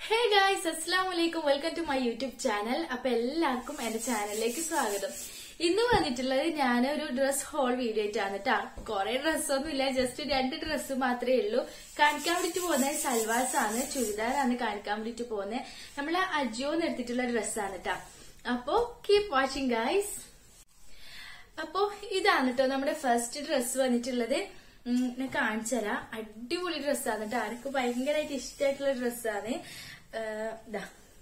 ഹേ guys അസ്സാം വലൈക്കും welcome to my YouTube channel അപ്പൊ എല്ലാവർക്കും എന്റെ ചാനലിലേക്ക് സ്വാഗതം ഇന്ന് വന്നിട്ടുള്ളത് ഞാൻ ഒരു ഡ്രസ് ഹോൾ വീഡിയോ ആയിട്ടാണ് കേട്ടാ കുറെ ഡ്രസ്സൊന്നും ഇല്ല ജസ്റ്റ് രണ്ട് ഡ്രസ്സ് മാത്രമേ ഉള്ളൂ കാണിക്കാൻ വേണ്ടിട്ട് പോകുന്നത് സൽവാസ് ആണ് ചുരിദാറാണ് കാണിക്കാൻ വേണ്ടിട്ട് പോകുന്നത് നമ്മളെ അജിയോന്ന് എടുത്തിട്ടുള്ള ഡ്രസ്സാണ് കേട്ടാ അപ്പോ കീപ് വാച്ചിങ് ഗായ്സ് അപ്പോ ഇതാണ് കേട്ടോ നമ്മുടെ ഫസ്റ്റ് ഡ്രസ്സ് വന്നിട്ടുള്ളത് ഉം, ഞാൻ കാണിച്ചു തരാം അടിപൊളി ഡ്രസ്സാണ് കേട്ടോ ആർക്ക് ഭയങ്കരമായിട്ട് ഇഷ്ടമായിട്ടുള്ള ഡ്രസ്സാണ് ഇതാ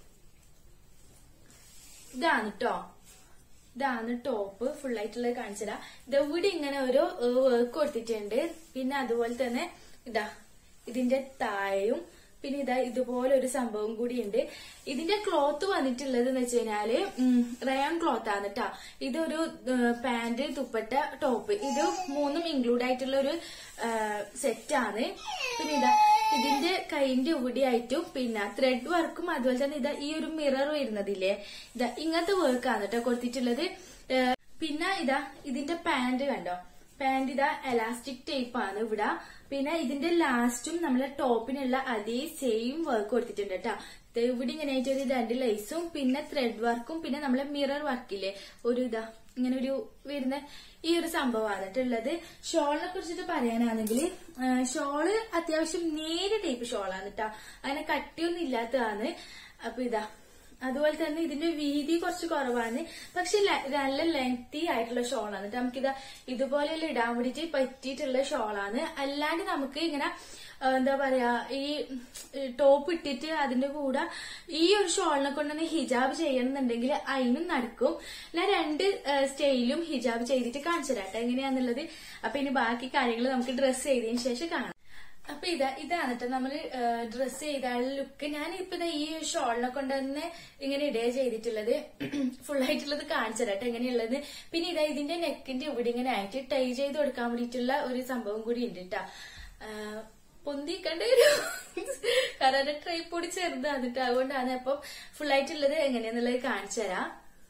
ഇതാണ് കേട്ടോ ഇതാണ് ടോപ്പ് ഫുൾ ആയിട്ടുള്ളത് കാണിച്ചു തരാം ഇത് ഇവിടെ ഇങ്ങനെ ഒരു വർക്ക് കൊടുത്തിട്ടുണ്ട് പിന്നെ അതുപോലെ തന്നെ ഇതാ ഇതിന്റെ താഴെയും പിന്നെ ഇതാ ഇതുപോലെ ഒരു സംഭവം കൂടിയുണ്ട് ഇതിന്റെ ക്ലോത്ത് വന്നിട്ടുള്ളത് എന്ന് വെച്ച് കഴിഞ്ഞാല് റയോൺ ക്ലോത്ത് ആണ് കേട്ടോ ഇതൊരു പാന്റ് തുപ്പട്ട ടോപ്പ് ഇത് മൂന്നും ഇൻക്ലൂഡ് ആയിട്ടുള്ള ഒരു സെറ്റ് ആണ് പിന്നെ ഇതാ ഇതിന്റെ കൈന്റെ ഇവിടെയായിട്ടും പിന്നെ ത്രെഡ് വർക്കും അതുപോലെ തന്നെ ഇതാ ഈ ഒരു മിറർ വരുന്നതില്ലേ ഇതാ ഇങ്ങനത്തെ വർക്കാണ് കേട്ടോ കൊടുത്തിട്ടുള്ളത് ഏഹ് പിന്നെ ഇതാ ഇതിന്റെ പാന്റ് കണ്ടോ പാന്റ് ഇതാ എലാസ്റ്റിക് ടൈപ്പ് ആണ് ഇവിടെ പിന്നെ ഇതിന്റെ ലാസ്റ്റും നമ്മളെ ടോപ്പിനുള്ള അതേ സെയിം വർക്ക് കൊടുത്തിട്ടുണ്ട് കേട്ടോ ദേ ഇവിടെ ഇങ്ങനെ ആയിട്ട് ഒരു രണ്ട് ലൈസും പിന്നെ ത്രെഡ് വർക്കും പിന്നെ നമ്മളെ മിറർ വർക്കില്ലേ ഒരു ഇതാ ഇങ്ങനെ ഒരു വരുന്ന ഈ ഒരു സംഭവമാണ് കേട്ടുള്ളത് ഷോളിനെ കുറിച്ചിട്ട് പറയാനാണെങ്കിൽ ഷോള് അത്യാവശ്യം നേരിയ ടൈപ്പ് ഷോളാണ് കേട്ടോ അങ്ങനെ കട്ടിയൊന്നും ഇല്ലാത്തതാണ് അപ്പൊ ഇതാ അതുപോലെ തന്നെ ഇതിന്റെ വീതി കുറച്ച് കുറവാണ് പക്ഷെ ല- നല്ല ലെങ്തി ആയിട്ടുള്ള ഷോളാണ് കേട്ടോ നമുക്കിത് ഇതുപോലെയുള്ള ഇടാൻ വേണ്ടിട്ട് പറ്റിയിട്ടുള്ള ഷോളാണ് അല്ലാണ്ട് നമുക്ക് ഇങ്ങനെ ആ, എന്താ പറയാ ഈ ടോപ്പ് ഇട്ടിട്ട് അതിന്റെ കൂടെ ഈ ഒരു ഷോളിനെ കൊണ്ടൊന്ന് ഹിജാബ് ചെയ്യണമെന്നുണ്ടെങ്കിൽ അതിനും നടക്കും ഞാൻ രണ്ട് സ്റ്റൈലും ഹിജാബ് ചെയ്തിട്ട് കാണിച്ചു തരാം കേട്ടോ എങ്ങനെയാന്നുള്ളത് അപ്പൊ ഇനി ബാക്കി കാര്യങ്ങൾ നമുക്ക് ഡ്രസ്സ് ചെയ്തതിന് ശേഷം കാണാം അപ്പൊ ഇതാ ഇതാണ് കേട്ടോ നമ്മള് ഡ്രസ് ചെയ്ത ലുക്ക് ഞാൻ ഇപ്പൊ ഇതാ ഈ ഷോളിനെ കൊണ്ട് തന്നെ ഇങ്ങനെ ഇടേ ചെയ്തിട്ടുള്ളത് ഫുൾ ആയിട്ടുള്ളത് കാണിച്ചു തരാം കേട്ടോ എങ്ങനെയുള്ളത് പിന്നെ ഇതാ ഇതിന്റെ നെക്കിന്റെ ഇവിടെ ഇങ്ങനെ ആയിട്ട് ടൈ ചെയ്ത് കൊടുക്കാൻ വേണ്ടിയിട്ടുള്ള ഒരു സംഭവം കൂടി ഉണ്ട് കേട്ടോ പൊന്തി കണ്ട ഒരു കാരണം ട്രൈ പൊടി ചെറുതാണ് കേട്ടോ അതുകൊണ്ടാണ് അപ്പം ഫുൾ ആയിട്ടുള്ളത് എങ്ങനെയാന്നുള്ളത് കാണിച്ചു തരാം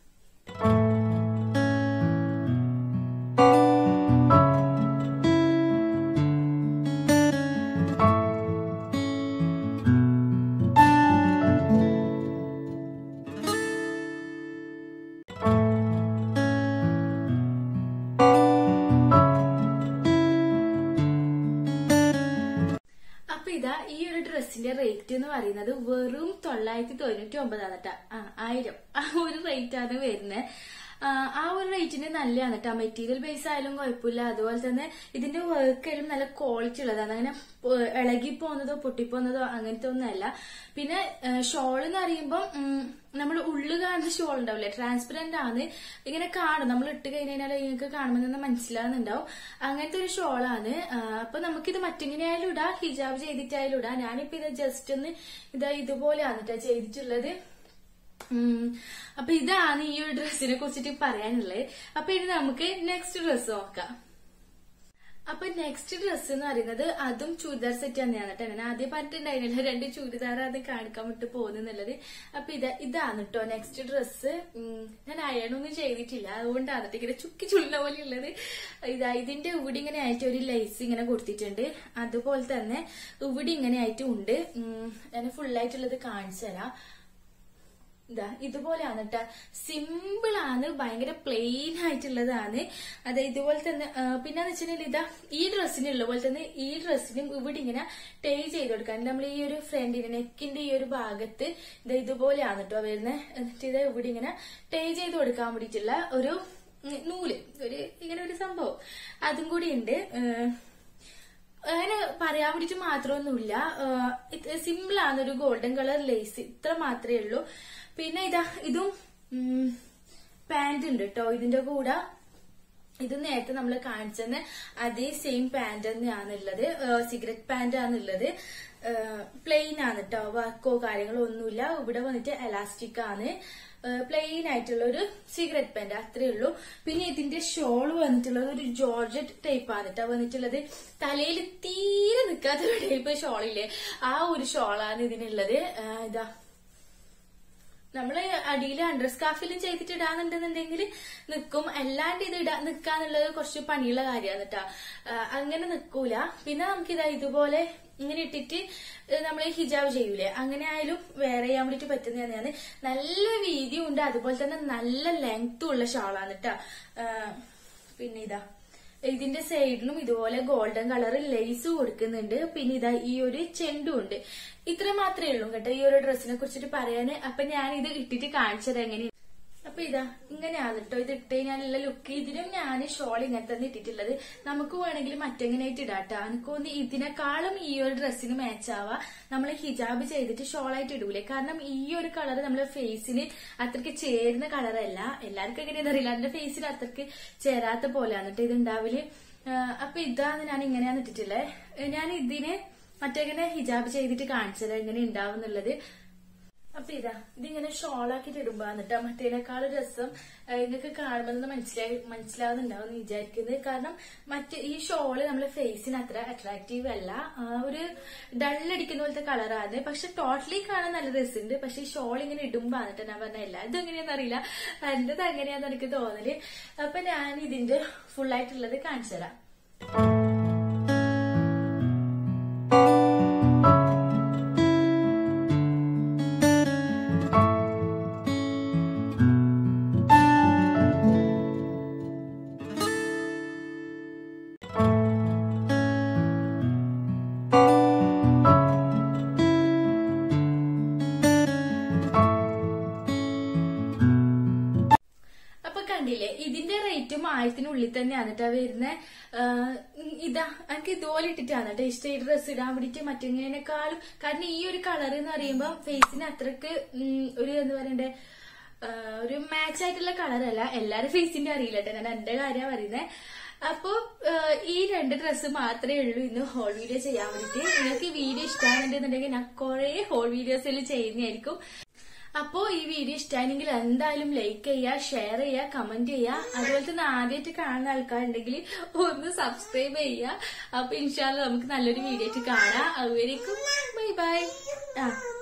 അപ്പൊ ഇതാ ഈ ഒരു ഡ്രസ്സിന്റെ റേറ്റ് എന്ന് പറയുന്നത് വെറും തൊള്ളായിരത്തി തൊണ്ണൂറ്റി ഒമ്പതാണ് കേട്ടോ ആ ആയിരം ആ ഒരു റേറ്റ് ആണ് വരുന്നത് ആ ഒരു റേറ്റിന് നല്ലതാണ് കേട്ടോ മെറ്റീരിയൽ ബേസ് ആയാലും കുഴപ്പമില്ല അതുപോലെ തന്നെ ഇതിന്റെ വർക്ക് ആയാലും നല്ല ക്വാളിറ്റി ഉള്ളതാണ് അങ്ങനെ പൊ- ഇളകി പോകുന്നതോ പൊട്ടിപ്പോകുന്നതോ അങ്ങനത്തെ ഒന്നുമല്ല പിന്നെ ഷോൾ എന്ന് പറയുമ്പോൾ നമ്മൾ ഉള്ളു കാണുന്ന ഷോൾ ഉണ്ടാവില്ലേ ട്രാൻസ്പെറന്റ് ആണ് ഇങ്ങനെ കാണും നമ്മൾ ഇട്ട് കഴിഞ്ഞാൽ നിങ്ങൾക്ക് കാണുമ്പോൾ തന്നെ മനസ്സിലാകുന്നുണ്ടാവും അങ്ങനത്തെ ഒരു ഷോളാണ് അപ്പൊ നമുക്കിത് മറ്റെങ്ങനെയായാലും ഇടാം ഹിജാബ് ചെയ്തിട്ടായാലും ഇടാം ഞാനിപ്പോ ഇത് ജസ്റ്റ് ഒന്ന് ഇതാ ഇതുപോലെയാണ് കേട്ടോ ചെയ്തിട്ടുള്ളത് ഉം. അപ്പൊ ഇതാണ് ഈ ഒരു ഡ്രസ്സിനെ കുറിച്ചിട്ട് പറയാനുള്ളത് അപ്പൊ ഇനി നമുക്ക് നെക്സ്റ്റ് ഡ്രസ്സ് നോക്കാം അപ്പൊ നെക്സ്റ്റ് ഡ്രസ്സ് എന്ന് പറയുന്നത് അതും ചുരിദാർ സെറ്റ് തന്നെയാണ് കേട്ടോ ഞാൻ ആദ്യം പറഞ്ഞിട്ടുണ്ടായിരുന്നില്ല രണ്ട് ചുരിദാർ അത് കാണിക്കാൻ വിട്ട് പോകുന്നുള്ളത് അപ്പൊ ഇത് ഇതാണ് കേട്ടോ നെക്സ്റ്റ് ഡ്രസ്സ് ഞാൻ അയണൊന്നും ചെയ്തിട്ടില്ല അതുകൊണ്ടാണ് കേട്ടോ ഇങ്ങനെ ചുക്കി ചുള്ളുന്ന പോലെ ഉള്ളത് ഇതാ ഇതിന്റെ ഇവിടെ ഇങ്ങനെ ആയിട്ട് ഒരു ലൈസ് ഇങ്ങനെ കൊടുത്തിട്ടുണ്ട് അതുപോലെ തന്നെ ഇവിടെ ഇങ്ങനെ ആയിട്ടും ഉണ്ട് ഉം, ഞാൻ ഫുൾ ആയിട്ടുള്ളത് കാണിച്ചു തരാം ഇതാ ഇതുപോലെയാണ് കേട്ടോ സിമ്പിൾ ആണ് ഭയങ്കര പ്ലെയിൻ ആയിട്ടുള്ളതാണ് അതെ ഇതുപോലെ തന്നെ ആ, പിന്നെന്ന് വെച്ചിട്ടുണ്ടെങ്കിൽ ഇതാ ഈ ഡ്രസ്സിനുള്ള പോലെ തന്നെ ഈ ഡ്രസ്സിനും ഇവിടെ ഇങ്ങനെ ടേ ചെയ്ത് കൊടുക്കാൻ നമ്മൾ ഈ ഒരു ഫ്രണ്ടിന്റെ നെക്കിന്റെ ഈ ഒരു ഭാഗത്ത് ഇത് ഇതുപോലെയാണ് കേട്ടോ വരുന്നത് എന്നിട്ട് ഇത് ഇവിടെ ഇങ്ങനെ ടേ ചെയ്ത് കൊടുക്കാൻ വേണ്ടിയിട്ടുള്ള ഒരു ഉം, നൂല് ഒരു ഇങ്ങനെ ഒരു സംഭവം അതും കൂടി ഉണ്ട് അങ്ങനെ പറയാൻ വേണ്ടിട്ട് മാത്രമൊന്നുമില്ല സിമ്പിൾ ആണ് ഒരു ഗോൾഡൻ കളർ ലേസ് ഇത്ര മാത്രമേ ഉള്ളൂ പിന്നെ ഇതാ ഇതും പാന്റ് ഉണ്ട് കേട്ടോ ഇതിന്റെ കൂടെ ഇത് നേരത്തെ നമ്മൾ കാണിച്ചെന്ന് അതേ സെയിം പാന്റ് തന്നെയാണ് ഉള്ളത് സിഗരറ്റ് പാന്റ് ആണ് ഉള്ളത് പ്ലെയിൻ ആണ് കേട്ടോ വർക്കോ കാര്യങ്ങളോ ഒന്നുമില്ല ഇവിടെ വന്നിട്ട് എലാസ്റ്റിക് ആണ് പ്ലെയിൻ ആയിട്ടുള്ള ഒരു സിഗരറ്റ് പാന്റ് അത്രേ ഉള്ളൂ പിന്നെ ഇതിന്റെ ഷോൾ വന്നിട്ടുള്ളത് ഒരു ജോർജറ്റ് ടൈപ്പ് ആണ് കേട്ടോ വന്നിട്ടുള്ളത് തലയിൽ തീരെ നിൽക്കാത്ത ഒരു ടൈപ്പ് ഷോളില്ലേ ആ ഒരു ഷോളാണ് ഇതിനുള്ളത് ആ, ഇതാ നമ്മള് അടിയിൽ അണ്ടർ സ്കാർഫിലും ചെയ്തിട്ട് ഇടാന്നുണ്ടെന്നുണ്ടെങ്കിൽ നിക്കും അല്ലാണ്ട് ഇത് ഇടാ നിക്കാന്നുള്ളത് കുറച്ച് പണിയുള്ള കാര്യമാണ് കേട്ടാ അങ്ങനെ നിക്കൂല പിന്നെ നമുക്കിതാ ഇതുപോലെ ഇങ്ങനെ ഇട്ടിട്ട് നമ്മൾ ഹിജാബ് ചെയ്യൂലേ അങ്ങനെ ആയാലും വേറെ ചെയ്യാൻ വേണ്ടിട്ട് പറ്റുന്ന തന്നെയാണ് നല്ല വീതിയും ഉണ്ട് അതുപോലെ തന്നെ നല്ല ലെങ്ത്തും ഉള്ള ഷാളാണ് കേട്ടാ പിന്നെ ഇതാ ഇതിന്റെ സൈഡിലും ഇതുപോലെ ഗോൾഡൻ കളർ ലേസ് കൊടുക്കുന്നുണ്ട് പിന്നെ ഇതാ ഈ ഒരു ചെണ്ടും ഉണ്ട് ഇത്ര മാത്രമേ ഉള്ളൂ കേട്ടോ ഈ ഒരു ഡ്രസ്സിനെ കുറിച്ചിട്ട് പറയാന് അപ്പൊ ഞാൻ ഇത് ഇട്ടിട്ട് കാണിച്ചത് എങ്ങനെ അപ്പൊ ഇതാ ഇങ്ങനെയാണ് കേട്ടോ ഇത് ഇട്ട് കഴിഞ്ഞാലുള്ള ലുക്ക് ഇതിനും ഞാൻ ഷോൾ ഇങ്ങനെ തന്നെ ഇട്ടിട്ടുള്ളത് നമുക്ക് വേണമെങ്കിൽ മറ്റെങ്ങനെയായിട്ട് ഇടാട്ടോ എനിക്കൊന്ന് ഇതിനേക്കാളും ഈ ഒരു ഡ്രസ്സിന് മാച്ച് ആവാ നമ്മൾ ഹിജാബ് ചെയ്തിട്ട് ഷോളായിട്ട് ഇടൂലേ കാരണം ഈ ഒരു കളർ നമ്മളെ ഫേസിന് അത്രയ്ക്ക് ചേരുന്ന കളറല്ല എല്ലാവർക്കും എങ്ങനെയാണെന്ന് അറിയില്ല എന്റെ ഫേസിൽ അത്രയ്ക്ക് ചേരാത്ത പോലെയാണ് കേട്ടോ ഇത് ഉണ്ടാവില് അപ്പൊ ഇതാണ് ഞാൻ ഇങ്ങനെയാണ് ഇട്ടിട്ടുള്ളത് ഞാൻ ഇതിന് മറ്റെങ്ങനെ ഹിജാബ് ചെയ്തിട്ട് കാണിച്ചത് എങ്ങനെ ഉണ്ടാവും എന്നുള്ളത് അപ്പൊ ഇതാ ഇതിങ്ങനെ ഷോളാക്കിട്ട് ഇടുമ്പോ എന്നിട്ട് മറ്റേനേക്കാളും രസം നിങ്ങൾക്ക് കാണുമ്പോൾ മനസ്സിലായി മനസ്സിലാവുന്നുണ്ടാവും എന്ന് വിചാരിക്കുന്നത് കാരണം മറ്റ് ഈ ഷോള് നമ്മളെ ഫേസിന് അത്ര അട്രാക്റ്റീവ് അല്ല ആ, ഒരു ഡള്ളടിക്കുന്ന പോലത്തെ കളറാണ് പക്ഷെ ടോട്ടലി കാണാൻ നല്ല രസമുണ്ട് പക്ഷെ ഈ ഷോൾ ഇങ്ങനെ ഇടുമ്പോ എന്നിട്ട് ഞാൻ പറഞ്ഞ എല്ലാ ഇത് എങ്ങനെയാന്ന് അറിയില്ല എന്റേത് എങ്ങനെയാന്ന് എനിക്ക് തോന്നല് അപ്പൊ ഞാൻ ഇതിന്റെ ഫുൾ ആയിട്ടുള്ളത് കാണിച്ചു തരാം അപ്പൊ കണ്ടില്ലേ ഇതിന്റെ റേറ്റും ആയിരത്തിനുള്ളിൽ തന്നെയാണ് കേട്ടോ വരുന്നത് ഇതാ എനിക്ക് ഇതുപോലെ ഇട്ടിട്ടാണ് കേട്ടോ ഇഷ്ടം ഈ ഡ്രസ്സ് ഇടാൻ വേണ്ടിട്ട് മറ്റേതിനേക്കാളും കാരണം ഈ ഒരു കളർ എന്ന് പറയുമ്പോ ഫേസിന് അത്രക്ക് ഉം, ഒരു എന്താ പറയണ്ടേ ആ, ഒരു മാച്ച് ആയിട്ടുള്ള കളറല്ല എല്ലാരും ഫേസിന്റെ അറിയില്ല കേട്ടോ ഞാൻ എന്റെ കാര്യം പറയുന്നത് അപ്പോ ആ, ഈ രണ്ട് ഡ്രസ്സ് മാത്രമേ ഉള്ളൂ ഇന്ന് ഹോൾ വീഡിയോ ചെയ്യാൻ വേണ്ടിട്ട് നിങ്ങൾക്ക് ഈ വീഡിയോ ഇഷ്ടമാണെന്നുണ്ടെങ്കിൽ ഞാൻ കുറെ ഹോൾ വീഡിയോസിൽ ചെയ്യുന്നതായിരിക്കും അപ്പോ ഈ വീഡിയോ ഇഷ്ടമായെങ്കിൽ എന്തായാലും ലൈക്ക് ചെയ്യുക ഷെയർ ചെയ്യുക കമന്റ് ചെയ്യുക അതുപോലെ തന്നെ ആദ്യമായിട്ട് കാണുന്ന ആൾക്കാരുണ്ടെങ്കിൽ ഒന്ന് സബ്സ്ക്രൈബ് ചെയ്യുക അപ്പൊ ഇൻഷാല്ല നമുക്ക് നല്ലൊരു വീഡിയോ ആയിട്ട് കാണാം അതുവരേക്കും ബൈ ബൈ ആ